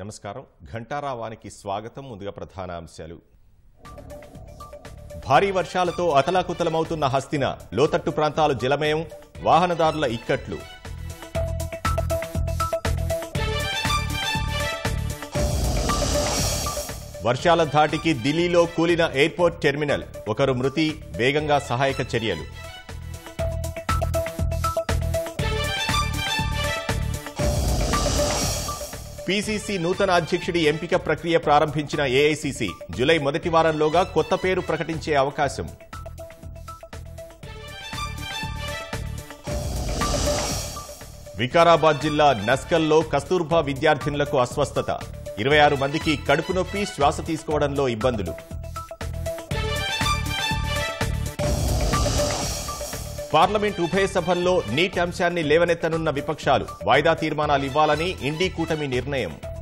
నమస్కారం ఘంటారావానికి స్వాగతం ముందుగా ప్రధాన అంశాలు భారీ వర్షాలతో అతలాకుతలమవుతున్న హస్తిన లోతట్టు ప్రాంతాలు జలమయం వాహనదారుల ఇక్కట్లు వర్షాల ధాటికి ఢిల్లీలో కూలిన ఎయిర్పోర్ట్ టెర్మినల్ ఒకరు మృతి వేగంగా సహాయక చర్యలు పీసీసీ నూతన అధ్యక్షుడి ఎంపిక ప్రక్రియ ప్రారంభించిన ఏఐసీసీ జులై మొదటి వారంలోగా కొత్త పేరు ప్రకటించే అవకాశం వికారాబాద్ జిల్లా నస్కల్లో కస్తూర్బా విద్యార్థినులకు అస్వస్థత ఇరవై ఆరు మందికి కడుపు నొప్పి శ్వాస తీసుకోవడంలో ఇబ్బందులు పార్లమెంట్ ఉభయ సభల్లో నీట్ అంశాన్ని లేవనెత్తనున్న విపక్షాలు వాయిదా తీర్మానాలు ఇవ్వాలని ఇండీ కూటమి నిర్ణయం